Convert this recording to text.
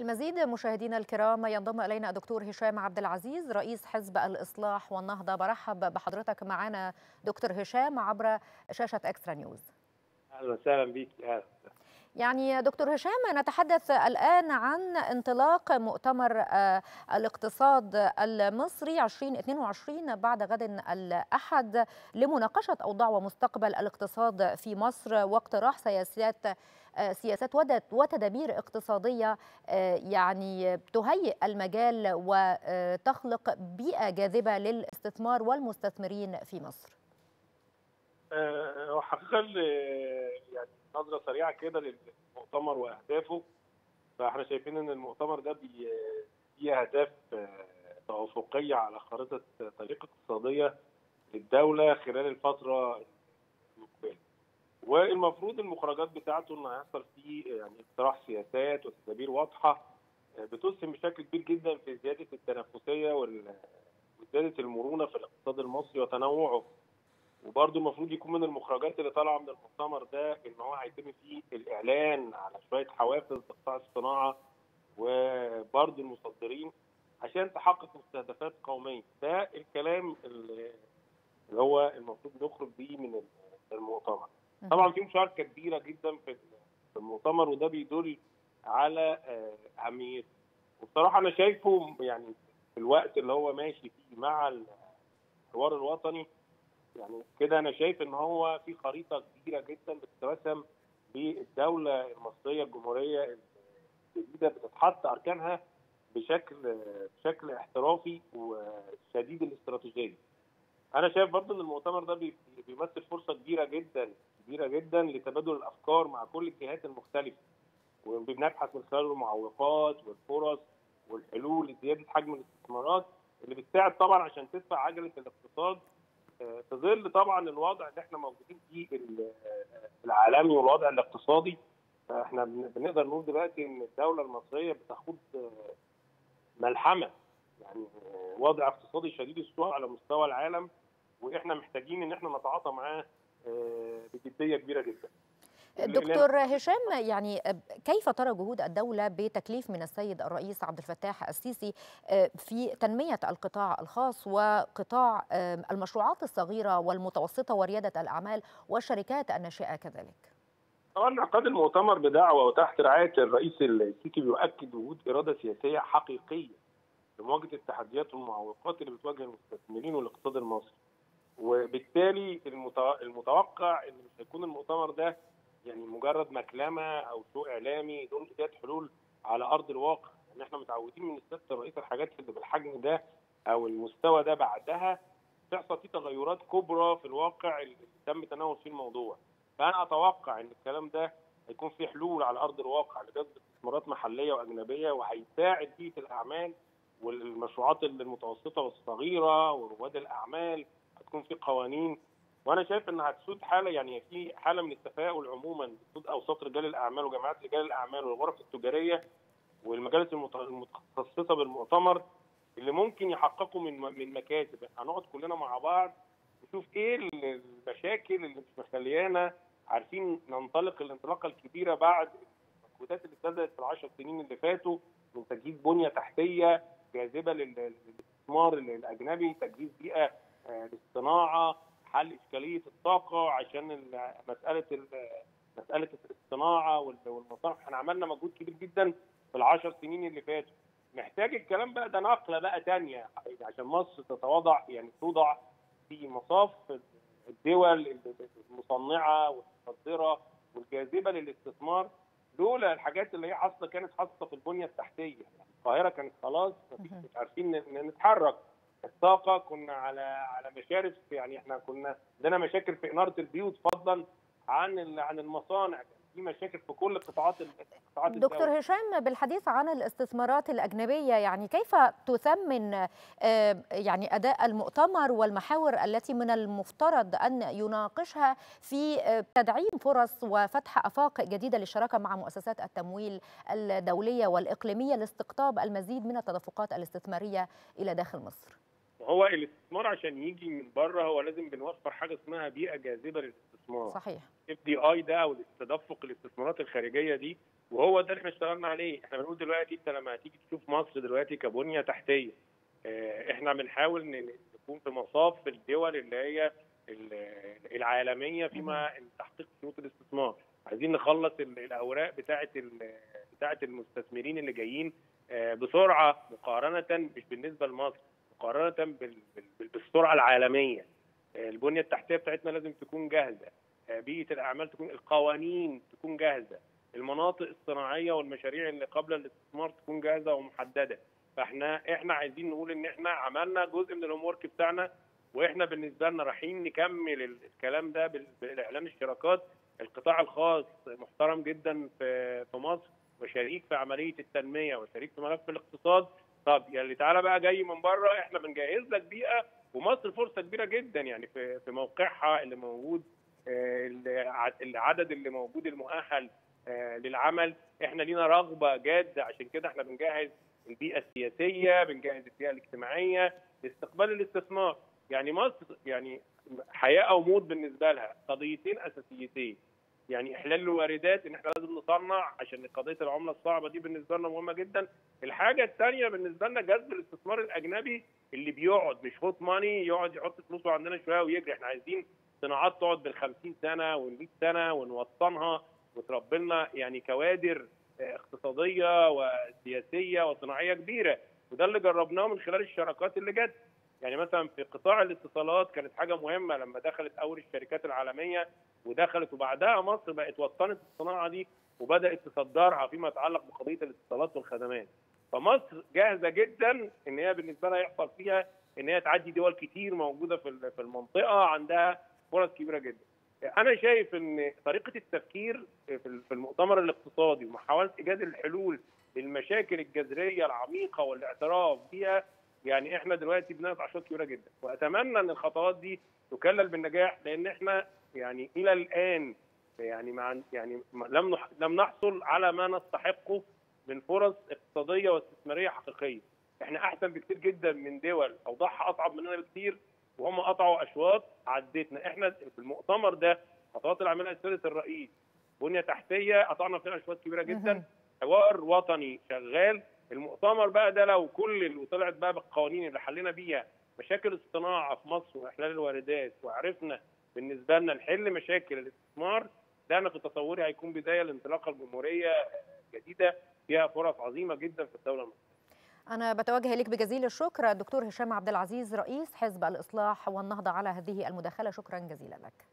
المزيد مشاهدينا الكرام ينضم الينا الدكتور هشام عبد العزيز رئيس حزب الاصلاح والنهضه برحب بحضرتك معنا دكتور هشام عبر شاشه اكسترا نيوز اهلا وسهلا بيك اهلا يعني دكتور هشام نتحدث الآن عن انطلاق مؤتمر الاقتصاد المصري 2022 بعد غد الأحد لمناقشة أوضاع ومستقبل الاقتصاد في مصر واقتراح سياسات سياسات وتدابير اقتصادية يعني تهيئ المجال وتخلق بيئة جاذبة للاستثمار والمستثمرين في مصر وحقيقة يعني نظرة سريعة كده للمؤتمر وأهدافه فاحنا شايفين إن المؤتمر ده فيه أهداف توافقية على خارطة طريق اقتصادية للدولة خلال الفترة المقبلة والمفروض المخرجات بتاعته إن هيحصل فيه يعني اقتراح سياسات وتدابير واضحة بتسهم بشكل كبير جدا في زيادة التنافسية وزيادة المرونة في الاقتصاد المصري وتنوعه وبرضه المفروض يكون من المخرجات اللي طالعه من المؤتمر ده ان هو هيتم فيه الاعلان على شويه حوافز لقطاع الصناعه وبرضه المصدرين عشان تحقق مستهدفات قوميه ده الكلام اللي هو المفروض نخرج بيه من المؤتمر طبعا في مشاركه كبيره جدا في المؤتمر وده بيدل على اهميته وبصراحه انا شايفه يعني في الوقت اللي هو ماشي فيه مع الحوار الوطني يعني كده انا شايف ان هو في خريطه كبيره جدا بتترسم للدوله المصريه الجمهوريه الجديده بتتحط اركانها بشكل بشكل احترافي وشديد الاستراتيجيه. انا شايف برضه ان المؤتمر ده بيمثل فرصه كبيره جدا كبيره جدا لتبادل الافكار مع كل الجهات المختلفه وبنبحث من خلال المعوقات والفرص والحلول لزياده حجم الاستثمارات اللي بتساعد طبعا عشان تدفع عجله الاقتصاد في ظل طبعا الوضع اللي احنا موجودين فيه العالمي والوضع الاقتصادي احنا بنقدر نقول دلوقتي ان الدوله المصريه بتخوض ملحمه يعني وضع اقتصادي شديد السوء على مستوى العالم واحنا محتاجين ان احنا نتعاطى معاه بجديه كبيره جدا. دكتور هشام يعني كيف ترى جهود الدولة بتكليف من السيد الرئيس عبد الفتاح السيسي في تنمية القطاع الخاص وقطاع المشروعات الصغيرة والمتوسطة وريادة الأعمال والشركات الناشئة كذلك؟ طبعا انعقاد المؤتمر بدعوة وتحت رعاية الرئيس السيسي بيؤكد وجود إرادة سياسية حقيقية لمواجهة التحديات والمعوقات اللي بتواجه المستثمرين والاقتصاد المصري. وبالتالي المتوقع ان مش هيكون المؤتمر ده يعني مجرد مكلمه او سوء اعلامي دون ايجاد حلول على ارض الواقع ان احنا متعودين من سياده الرئيس الحاجات اللي بالحجم ده او المستوى ده بعدها تحصل فيه تغيرات كبرى في الواقع اللي تم تناول فيه الموضوع فانا اتوقع ان الكلام ده هيكون فيه حلول على ارض الواقع لجذب استثمارات محليه واجنبيه وهيساعد بيئه الاعمال والمشروعات المتوسطه والصغيره ورواد الاعمال هتكون في قوانين وانا شايف ان هتسود حاله يعني في حاله من التفاؤل عموما بسود اوساط رجال الاعمال وجماعات رجال الاعمال والغرف التجاريه والمجالس المتخصصه بالمؤتمر اللي ممكن يحققوا من من مكاسب هنقعد كلنا مع بعض نشوف ايه المشاكل اللي مش مخليانا عارفين ننطلق الانطلاقه الكبيره بعد المجهودات اللي ابتدت في العشر سنين اللي فاتوا من تجهيز بنيه تحتيه جاذبه للاستثمار الاجنبي تجهيز بيئه للصناعه حل اشكاليه الطاقه عشان مساله مساله الصناعه والمصانع احنا عملنا مجهود كبير جدا في العشر سنين اللي فاتوا محتاج الكلام بقى ده نقله بقى ثانيه عشان مصر تتوضع يعني توضع في مصاف الدول المصنعه والمصدره والجاذبه للاستثمار لولا الحاجات اللي هي حاصله كانت حاصله في البنيه التحتيه يعني القاهره كانت خلاص مش عارفين نتحرك الطاقه كنا على على مشارف يعني احنا كنا عندنا مشاكل في اناره البيوت فضلا عن عن المصانع في مشاكل في كل قطاعات قطاعات دكتور الدولة. هشام بالحديث عن الاستثمارات الاجنبيه يعني كيف تثمن يعني اداء المؤتمر والمحاور التي من المفترض ان يناقشها في تدعيم فرص وفتح افاق جديده للشراكه مع مؤسسات التمويل الدوليه والاقليميه لاستقطاب المزيد من التدفقات الاستثماريه الى داخل مصر؟ وهو الاستثمار عشان يجي من بره هو لازم بنوفر حاجه اسمها بيئه جاذبه للاستثمار صحيح اف دي اي ده او تدفق الاستثمارات الخارجيه دي وهو ده اللي احنا اشتغلنا عليه احنا بنقول دلوقتي انت لما هتيجي تشوف مصر دلوقتي كبنيه تحتيه اه احنا بنحاول نكون في مصاف الدول اللي هي العالميه فيما تحقيق شروط الاستثمار عايزين نخلص الاوراق بتاعه بتاعه المستثمرين اللي جايين بسرعه مقارنه مش بالنسبه لمصر مقارنه بالسرعه العالميه البنيه التحتيه بتاعتنا لازم تكون جاهزه بيئه الاعمال تكون القوانين تكون جاهزه المناطق الصناعيه والمشاريع اللي قبل الاستثمار تكون جاهزه ومحدده فاحنا احنا عايزين نقول ان احنا عملنا جزء من الهوم ورك بتاعنا واحنا بالنسبه لنا رايحين نكمل الكلام ده بالاعلان الشراكات القطاع الخاص محترم جدا في في مصر وشريك في عمليه التنميه وشريك في ملف الاقتصاد طب يعني تعالى بقى جاي من بره احنا بنجهز لك بيئه ومصر فرصه كبيره جدا يعني في في موقعها اللي موجود العدد اللي موجود المؤهل للعمل احنا لينا رغبه جاده عشان كده احنا بنجهز البيئه السياسيه بنجهز البيئه الاجتماعيه لاستقبال الاستثمار يعني مصر يعني حياه او موت بالنسبه لها قضيتين اساسيتين يعني احلال الواردات ان احنا لازم نصنع عشان قضيه العمله الصعبه دي بالنسبه لنا مهمه جدا الحاجه الثانيه بالنسبه لنا جذب الاستثمار الاجنبي اللي بيقعد مش هوت ماني يقعد يحط فلوسه عندنا شويه ويجري احنا عايزين صناعات تقعد بال 50 سنه وال 100 سنه ونوطنها وتربي لنا يعني كوادر اقتصاديه وسياسيه وصناعيه كبيره وده اللي جربناه من خلال الشراكات اللي جت يعني مثلا في قطاع الاتصالات كانت حاجه مهمه لما دخلت اول الشركات العالميه ودخلت وبعدها مصر بقت وطنت الصناعه دي وبدات تصدرها فيما يتعلق بقضيه الاتصالات والخدمات فمصر جاهزه جدا ان هي بالنسبه لها يحصل فيها ان هي تعدي دول كتير موجوده في في المنطقه عندها فرص كبيره جدا انا شايف ان طريقه التفكير في المؤتمر الاقتصادي ومحاوله ايجاد الحلول للمشاكل الجذريه العميقه والاعتراف بها يعني احنا دلوقتي بنقطع اشواط كبيره جدا واتمنى ان الخطوات دي تكلل بالنجاح لان احنا يعني الى الان يعني مع يعني لم لم نحصل على ما نستحقه من فرص اقتصاديه واستثماريه حقيقيه احنا احسن بكتير جدا من دول اوضاعها اصعب مننا بكتير وهم قطعوا اشواط عدتنا احنا في المؤتمر ده خطوات اللي عملها سياده الرئيس بنيه تحتيه قطعنا فيها اشواط كبيره جدا حوار وطني شغال المؤتمر بقى ده لو كل وطلعت بقى بالقوانين اللي حلينا بيها مشاكل الصناعه في مصر واحلال الواردات وعرفنا بالنسبه لنا نحل مشاكل الاستثمار ده انا في تصوري هيكون بدايه لانطلاقه الجمهوريه جديده فيها فرص عظيمه جدا في الدوله المصريه. أنا بتوجه إليك بجزيل الشكر الدكتور هشام عبد العزيز رئيس حزب الإصلاح والنهضة على هذه المداخلة شكرا جزيلا لك.